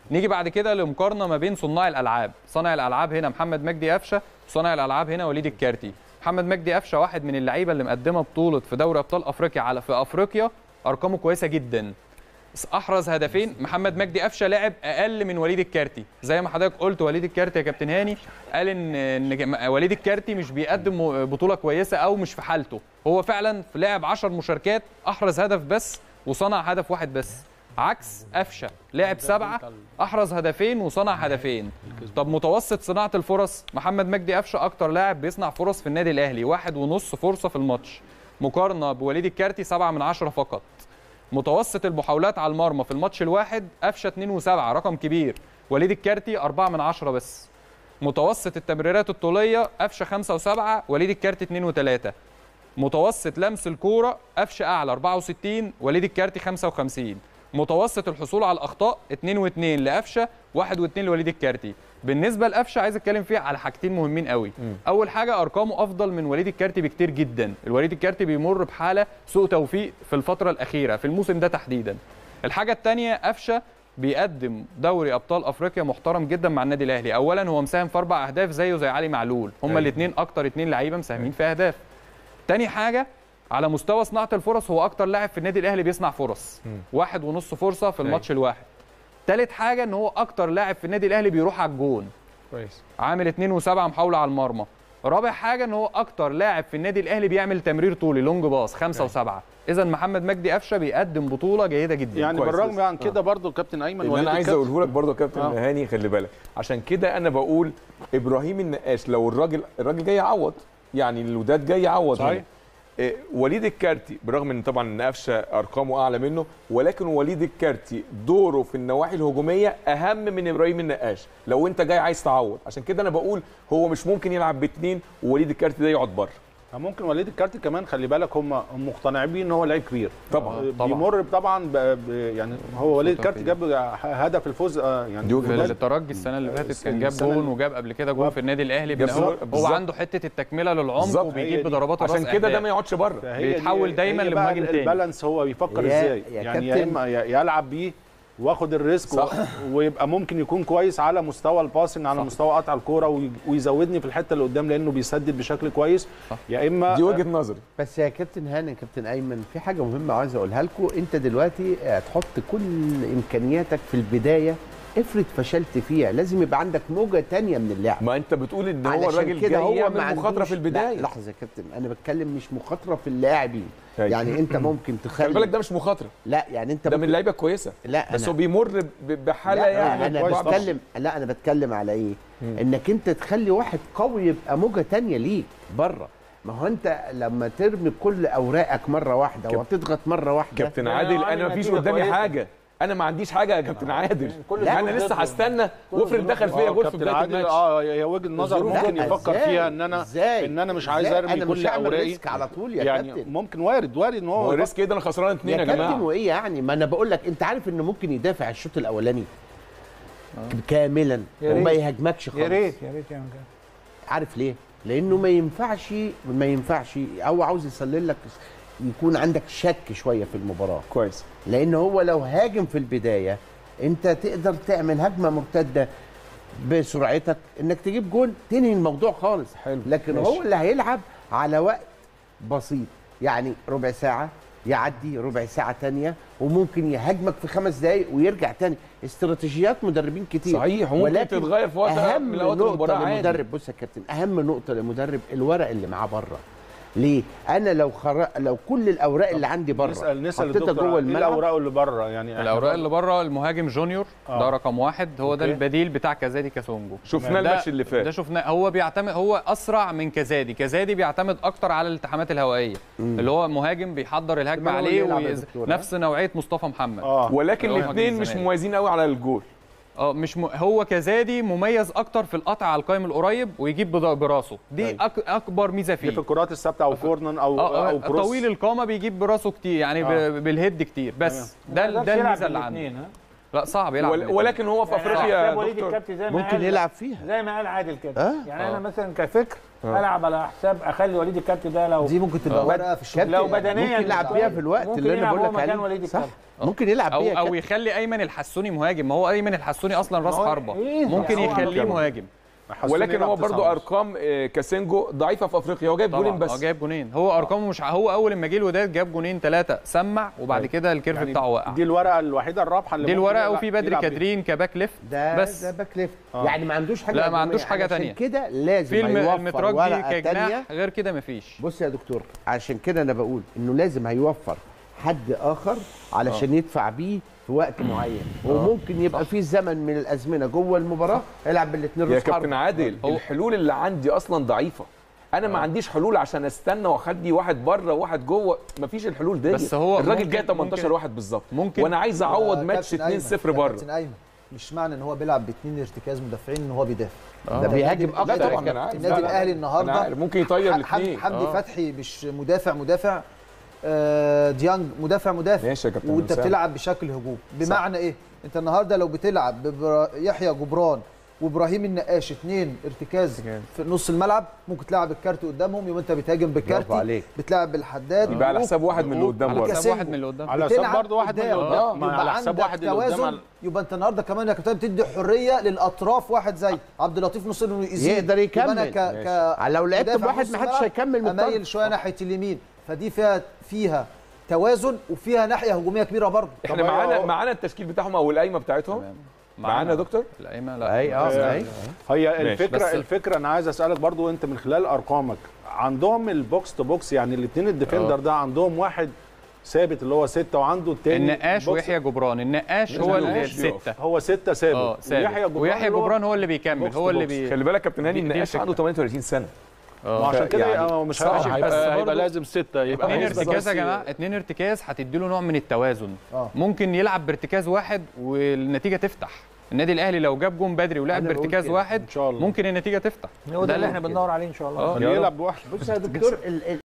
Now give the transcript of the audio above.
نيجي بعد كده لمقارنه ما بين صناع الالعاب صانع الالعاب هنا محمد مجدي قفشه صانع الالعاب هنا وليد الكارتي محمد مجدي قفشه واحد من اللعيبه اللي مقدمه بطوله في دوري ابطال افريقيا على في افريقيا ارقامه كويسه جدا احرز هدفين محمد مجدي قفشه لعب اقل من وليد الكارتي زي ما حضرتك قلت وليد الكارتي يا كابتن هاني قال ان ان وليد الكارتي مش بيقدم بطوله كويسه او مش في حالته هو فعلا في لعب 10 مشاركات احرز هدف بس وصنع هدف واحد بس عكس قفشه لعب سبعه احرز هدفين وصنع هدفين طب متوسط صناعه الفرص محمد مجدي قفشه اكتر لاعب بيصنع فرص في النادي الاهلي واحد ونص فرصه في الماتش مقارنه بوليد الكارتي سبعة من عشرة فقط متوسط المحاولات على المرمى في الماتش الواحد قفشه 2 و7 رقم كبير وليد الكارتي 4 من 10 بس متوسط التمريرات الطوليه قفشه 5 و7 وليد الكارتي 2 و3 متوسط لمس الكوره قفشه اعلى 64 وليد الكارتي 55 متوسط الحصول على الاخطاء 2 و2 لقفشه 1 و2 لوليد الكارتي بالنسبه لقفشه عايز اتكلم فيه على حاجتين مهمين قوي م. اول حاجه ارقامه افضل من وليد الكارتي بكتير جدا الوليد الكارتي بيمر بحاله سوء توفيق في الفتره الاخيره في الموسم ده تحديدا الحاجه الثانيه قفشه بيقدم دوري ابطال افريقيا محترم جدا مع النادي الاهلي اولا هو مساهم في اربع اهداف زيه زي علي معلول هما الاثنين اكتر اثنين لعيبه مساهمين في اهداف تاني حاجه على مستوى صناعه الفرص هو اكتر لاعب في النادي الاهلي بيصنع فرص م. واحد ونص فرصه في الماتش الواحد تالت حاجه ان هو اكتر لاعب في النادي الاهلي بيروح على الجون كويس عامل 2 و7 محاوله على المرمى رابع حاجه ان هو اكتر لاعب في النادي الاهلي بيعمل تمرير طولي لونج باص 5 و7 اذا محمد مجدي قفشه بيقدم بطوله جيده جدا يعني بالرغم عن كده برضه كابتن ايمن اللي انا عايز اقوله لك برضه كابتن آه. هاني خلي بالك عشان كده انا بقول ابراهيم النقاش لو الراجل الراجل جاي يعوض يعني الوداد جاي يعوض صحيح وليد الكارتي برغم ان طبعا ان قفشه ارقامه اعلى منه ولكن وليد الكارتي دوره في النواحي الهجوميه اهم من ابراهيم النقاش لو انت جاي عايز تعوض عشان كده انا بقول هو مش ممكن يلعب باثنين ووليد الكارتي ده يقعد بره ممكن وليد الكارتي كمان خلي بالك هم مقتنعين بيه ان هو لعيب كبير طبعا بيمر طبعا ب... ب... يعني هو وليد الكارتي جاب هدف الفوز يعني في الترجي السنه اللي فاتت كان جاب جون وجاب قبل كده جون في النادي الاهلي هو, هو عنده حته التكمله للعمق وبيجيب بضربات عشان كده ده ما يقعدش بره بيتحول دايما لمهاجم تاني البالانس هو بيفكر ازاي يعني يا اما يلعب بيه واخد الريسك صح. ويبقى ممكن يكون كويس على مستوى الباسنج على صح. مستوى قطع الكوره ويزودني في الحته اللي قدام لانه بيسدد بشكل كويس صح. يا اما دي وجهه نظري بس يا كابتن هاني كابتن ايمن في حاجه مهمه عايز اقولها لكم انت دلوقتي هتحط كل امكانياتك في البدايه افرض فشلت فيها لازم يبقى عندك موجه تانية من اللعب ما انت بتقول ان هو الراجل جاي هو يعمل مخاطره في البدايه لا لحظه يا كابتن انا بتكلم مش مخاطره في اللاعبين يعني انت ممكن تخلي خلي بالك ده مش مخاطره لا يعني انت ده من اللعيبه كويسه لا بس هو بيمر بحاله لا يعني انا بتكلم لا انا بتكلم على ايه مم. انك انت تخلي واحد قوي يبقى موجه تانية ليك بره ما هو انت لما ترمي كل اوراقك مره واحده وتضغط مره واحده كابتن عادل انا ما فيش قدامي حاجه انا ما عنديش حاجه يا كابتن عادل لا انا لسه هستنى وافرض دخل فيا جول في بدايه الماتش اه هي وجهه نظر ممكن يفكر فيها ان انا إزاي؟ ان انا مش عايز ارمي كل اوراقي على طول يا يعني كابتن ممكن وارد وارد ان هو هو ريسك ايه ده انا خسران اثنين يا, يا جماعه كابتن وايه يعني ما انا بقول لك انت عارف انه ممكن يدافع الشوط الاولاني كاملا وما يهاجمكش خالص يا ريت يا ريت يعمل كده عارف ليه؟ لانه ما ينفعش ما ينفعش او عاوز يسلل لك يكون عندك شك شويه في المباراه كويس لان هو لو هاجم في البدايه انت تقدر تعمل هجمه مرتده بسرعتك انك تجيب جول تنهي الموضوع خالص حلو. لكن ماشي. هو اللي هيلعب على وقت بسيط يعني ربع ساعه يعدي ربع ساعه تانية وممكن يهاجمك في خمس دقايق ويرجع تاني استراتيجيات مدربين كتير صحيح وممكن تتغير في وقت اهم من اوقات نقطه المباراه عادي للمدرب بص يا كابتن اهم نقطه للمدرب الورق اللي معاه بره ليه؟ انا لو خر... لو كل الاوراق اللي عندي بره نسال نسال حطيتها الدكتور جوه ايه الملعب الاوراق اللي بره يعني الاوراق اللي بره المهاجم جونيور آه. ده رقم واحد هو ده أوكي. البديل بتاع كازادي كاسونجو شفناه ده- الماتش اللي فات ده شفناه هو بيعتمد هو اسرع من كازادي كازادي بيعتمد اكتر على الالتحامات الهوائيه اللي هو مهاجم بيحضر الهجمه إنما هو عليه اللي يلعب يا ويز... دكتور، ها؟ نفس نوعيه مصطفى محمد اه ولكن هو الاثنين مهاجم مش الزمالك. مميزين قوي على الجول اه مش م... هو كزادي مميز اكتر في القطع على القائم القريب ويجيب بض- براسه دي أيوة. أك... اكبر ميزه دي في فيه الكرات الثابته او كورنر او اه او آه، كروس طويل القامه بيجيب براسه كتير يعني آه. ب... بالهيد كتير بس ده ما ده يقدرش يلعب الميزه اللي عنده بالاثنين، ها؟ لا صعب يلعب ول- بالاتنين. ولكن هو في يعني افريقيا حساب يا وليد دكتور الكابتن زي ما ممكن قال- يلعب فيها زي ما قال عادل كده آه. يعني آه. انا مثلا كفكر العب على حساب اخلي وليد الكارتي ده لو دي ممكن تبقى ورقه في الشغل لو بدنيا ممكن يلعب بيها في الوقت ممكن اللي انا يلعب بقول هو لك مكان عليه وليد صح الكارتي. ممكن يلعب او بيها او كده. يخلي ايمن الحسوني مهاجم ما هو ايمن الحسوني اصلا راس ما هو حربه إيه؟ ممكن يعني هو يخليه عمل مهاجم حسوني ولكن يلعب هو تسعة برضو ونص. ارقام آه، كاسينجو ضعيفه في افريقيا هو جايب جولين طبعا بس اه جايب جونين هو ارقامه مش ع- هو اول ما جه الوداد جاب جونين ثلاثه سمع وبعد كده الكيرف يعني بتاعه وقع دي الورقه الوحيده الرابحه اللي دي ممكن الورقه يلعب- وفي بدري يلعب بيها. كادرين كباك ليفت ده بس. ده باك ليفت آه. يعني ما عندوش حاجه لا، ما هجومية. عندوش حاجة علشان تانية. كده لازم في الم- هيوفر المترجي ورقه كجناح تانية غير كده مفيش بص يا دكتور عشان كده انا بقول انه لازم هيوفر حد اخر علشان يدفع بيه في وقت معين وممكن يبقى في زمن من الازمنه جوه المباراه يلعب بالاثنين يا راس كابتن حربة. عادل هو- الحلول اللي عندي اصلا ضعيفه انا ما عنديش حلول عشان استنى واخلي واحد بره وواحد جوه مفيش الحلول دي بس هو الراجل ممكن- جاي 18 ممكن- واحد بالظبط ممكن- وانا عايز اعوض يا ماتش كابتن 2-0 أيمن، يا بره كابتن ايمن مش معنى ان هو بيلعب باثنين ارتكاز مدافعين ان هو بيدافع ده بيهاجم لا اكتر طبعا يا انا كابتن. عارف النادي لا، لا، الاهلي أنا النهارده عارف. ممكن يطير حم- الاثنين حمدي آه. فتحي مش مدافع مدافع آه، ديانج مدافع مدافع ماشي يا كابتن وانت حسام. بتلعب بشكل هجوم بمعنى ايه انت النهارده لو بتلعب بيحيى جبران وابراهيم النقاش اثنين ارتكاز في نص الملعب ممكن تلعب الكارت قدامهم يبقى انت بتهاجم برافو بالكارت عليك. بتلعب بالحداد يبقى على حساب واحد من اللي قدام على برضه حساب واحد من اللي قدام على حساب بتلعب برضه واحد من اللي قدام. قدام ما يبقى على حساب عندك واحد اللي قدام توازن يبقى انت النهارده كمان يا كابتن بتدي حريه للاطراف واحد زي عبد اللطيف نص انه يزيد يقدر يبقى انا يكمل. ك... ك... لو لعبت مدافع بواحد نص ما حدش ملعب، هيكمل من اميل الطرف. شويه ناحيه اليمين فدي فيها فيها توازن وفيها ناحيه هجوميه كبيره برضه احنا طب معانا هو- معانا التشكيل بتاعهم او القايمه بتاعتهم معانا يا دكتور الايمن لا اي اه اي هي ماشي. الفكره بس- الفكره انا عايز اسالك برضو انت من خلال ارقامك عندهم البوكس تو بوكس يعني الاثنين الديفندر ده عندهم واحد ثابت اللي هو ستة وعنده التاني النقاش بوكس- ويحيى جبران النقاش هو اللي النقاش السته هو ستة ثابت اه ثابت ويحيى اللي هو- جبران هو اللي بيكمل بوكس هو تو اللي بوكس. بي خلي بالك كابتن هاني دي- دي النقاش الفكرة. عنده 38 سنه وعشان كده يعني آه، مش صعب. هيبقى هيبقى- بس هيبقى هيبقى لازم ستة يبقى اتنين هو ارتكاز يا بس- جماعه اتنين ارتكاز هتدي له نوع من التوازن آه. ممكن يلعب بارتكاز واحد والنتيجه تفتح النادي الاهلي لو جاب جون بدري ولعب أنا بقول بارتكاز كده. واحد ان شاء الله ممكن النتيجه تفتح هو ده اللي احنا اللي- بندور عليه ان شاء الله اه اللي يلعب بواحد بص يا دكتور ال- ال-